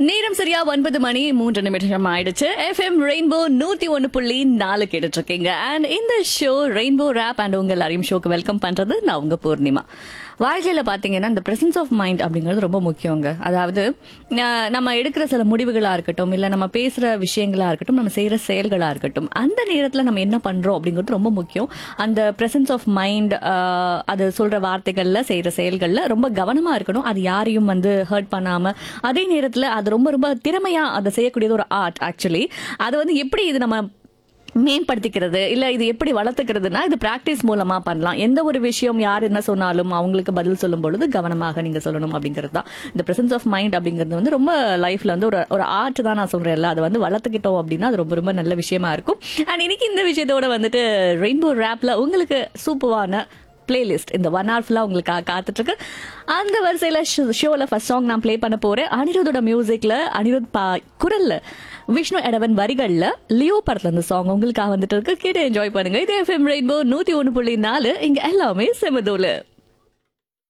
நேரம் சரியா ஒன்பது மணி மூன்று நிமிஷம் ஆயிடுச்சு எஃப்எம் ரெயின்போ நூத்தி ஒன்னு புள்ளி நாலு கேட்டுட்டு இருக்கீங்க அண்ட் இந்த ஷோ ரெயின்போ ரேப் அண்ட் உங்க எல்லாரையும் ஷோக்கு வெல்கம் பண்றது நான் உங்க பூர்ணிமா வாழ்க்கையில பாத்தீங்கன்னா இந்த பிரசன்ஸ் ஆஃப் மைண்ட் அப்படிங்கிறது ரொம்ப முக்கியங்க அதாவது அஹ், நம்ம எடுக்கிற சில முடிவுகளா இருக்கட்டும் இல்ல நம்ம பேசுற விஷயங்களா இருக்கட்டும் நம்ம செய்யற செயல்களா இருக்கட்டும் அந்த நேரத்துல நம்ம என்ன பண்றோம் அப்படிங்கிறது ரொம்ப முக்கியம் அந்த பிரசன்ஸ் ஆஃப் மைண்ட் அது சொல்ற வார்த்தைகள்ல செய்யற செயல்கள்ல ரொம்ப கவனமா இருக்கணும் அது யாரையும் வந்து ஹர்ட் பண்ணாம அதே நேரத்துல அது ரொம்ப ரொம்ப திறமையா அதை செய்யக்கூடியது ஒரு ஆர்ட் ஆக்சுவலி அது வந்து எப்படி இது நம்ம மேம்படுத்திக்கிறது இல்ல இது எப்படி வளர்த்துக்கிறதுனா இது பிராக்டிஸ் மூலமா பண்ணலாம் எந்த ஒரு விஷயம் யார் என்ன சொன்னாலும் அவங்களுக்கு பதில் சொல்லும் பொழுது கவனமாக நீங்க சொல்லணும் அப்படிங்கிறது தான் இந்த பிரசன்ஸ் ஆஃப் மைண்ட் அப்படிங்கிறது வந்து ரொம்ப லைஃப்ல வந்து ஒரு ஒரு ஆர்ட் தான் நான் சொல்றேன்ல அதை வந்து வளர்த்துக்கிட்டோம் அப்படின்னா அது ரொம்ப ரொம்ப நல்ல விஷயமா இருக்கும் அண்ட் இன்னைக்கு இந்த விஷயத்தோட வந்துட்டு ரெயின்போ ரேப்ல உங்களுக்கு சூப்பரான பிளேலிஸ்ட் இந்த ஒன் ஹவர் ஃபுல்லாக உங்களுக்கு காத்துட்டு இருக்கு அந்த வரிசையில் ஷோவில் ஃபர்ஸ்ட் சாங் நான் ப்ளே பண்ண போறேன் அனிருத்தோட மியூசிக்ல அனிருத் பா குரல்ல விஷ்ணு எடவன் வரிகள்ல லியோ படத்துல இந்த சாங் உங்களுக்காக வந்துட்டு இருக்கு கேட்டு என்ஜாய் பண்ணுங்க இது எஃப்எம் ரெயின்போ நூத்தி ஒன்று புள்ளி நாலு இங்க எல்லாமே செமதோல